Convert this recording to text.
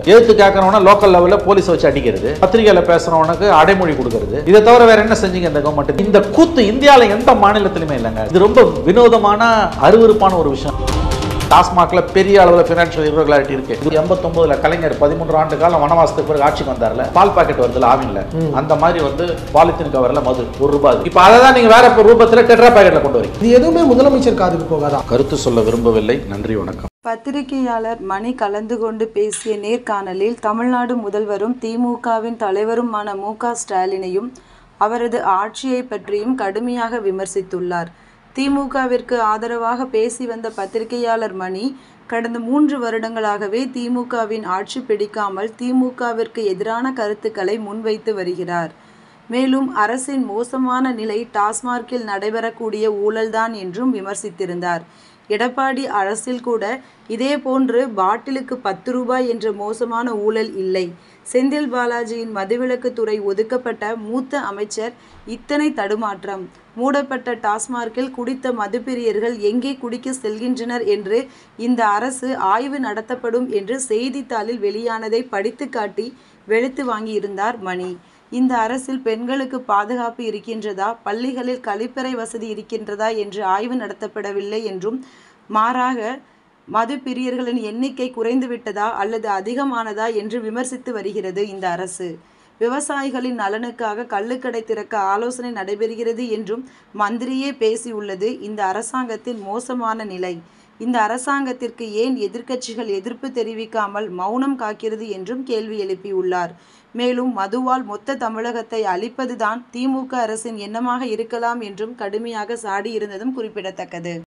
எதிர்த்து கேட்கறவன லோக்கல் லெவல்ல போலீஸ் வச்சு அடிக்கிறது பத்திரிகையில பேசுறவனுக்கு அடைமொழி கொடுக்கறது இதை தவிர வேற என்ன செஞ்சீங்க இந்த கவர்மெண்ட் இந்த கூத்து இந்தியால எந்த மாநிலத்திலுமே இல்லைங்க இது ரொம்ப வினோதமான அருவருப்பான ஒரு விஷயம் டாஸ்மாக்ல பெரிய அளவுல பினான்சியல் irregularity இருக்கு இது எண்பத்தொன்பதுல கலைஞர் பதிமூன்று ஆண்டு காலம் வனவாசத்துக்கு பிறகு ஆட்சிக்கு வந்தார்ல பால் பாக்கெட் வருதுல ஆவின்ல அந்த மாதிரி வந்து பாலித்தீன் கவர்ல மது ஒரு ரூபாய் இப்ப அதை தான் நீங்க வேற இப்ப ரூபத்துல டெட்ரா பாக்கெட்ல கொண்டு வரீங்க இது எதுவுமே முதலமைச்சர் காதுக்கு போகாதா கருத்து சொல்ல விரும்பவில்லை நன்றி வணக்கம் பத்திரிகையாளர் மணி கலந்து கொண்டு பேசிய நேர்காணலில் தமிழ்நாடு முதல்வரும் திமுகவின் தலைவருமான மு க ஸ்டாலினையும் அவரது ஆட்சியை பற்றியும் கடுமையாக விமர்சித்துள்ளார் திமுகவிற்கு ஆதரவாக பேசி வந்த பத்திரிகையாளர் மணி கடந்த மூன்று வருடங்களாகவே திமுகவின் ஆட்சி பிடிக்காமல் திமுகவிற்கு எதிரான கருத்துக்களை முன்வைத்து வருகிறார் மேலும் அரசின் மோசமான நிலை டாஸ்மார்க்கில் நடைபெறக்கூடிய ஊழல்தான் என்றும் விமர்சித்திருந்தார் எடப்பாடி அரசில் கூட இதேபோன்று பாட்டிலுக்கு பத்து ரூபாய் என்ற மோசமான ஊழல் இல்லை செந்தில் பாலாஜியின் மதுவிலக்கு துறை ஒதுக்கப்பட்ட மூத்த அமைச்சர் இத்தனை தடுமாற்றம் மூடப்பட்ட டாஸ்மார்க்கில் குடித்த மதுப்பிரியர்கள் எங்கே குடிக்க செல்கின்றனர் என்று இந்த அரசு ஆய்வு நடத்தப்படும் என்று செய்தித்தாளில் வெளியானதை படித்து காட்டி வெளுத்து வாங்கியிருந்தார் மணி இந்த அரசில் பெண்களுக்கு பாதுகாப்பு இருக்கின்றதா பள்ளிகளில் கழிப்பறை வசதி இருக்கின்றதா என்று ஆய்வு நடத்தப்படவில்லை என்றும் மாறாக மது பிரியர்களின் எண்ணிக்கை குறைந்து விட்டதா அல்லது அதிகமானதா என்று விமர்சித்து வருகிறது இந்த அரசு விவசாயிகளின் நலனுக்காக கள்ளுக்கடை திறக்க ஆலோசனை நடைபெறுகிறது என்றும் மந்திரியே பேசியுள்ளது இந்த அரசாங்கத்தின் மோசமான நிலை இந்த அரசாங்கத்திற்கு ஏன் எதிர்க்கட்சிகள் எதிர்ப்பு தெரிவிக்காமல் மௌனம் காக்கிறது என்றும் கேள்வி எழுப்பியுள்ளார் மேலும் மதுவால் மொத்த தமிழகத்தை அழிப்பதுதான் திமுக அரசின் எண்ணமாக இருக்கலாம் என்றும் கடுமையாக சாடியிருந்ததும் குறிப்பிடத்தக்கது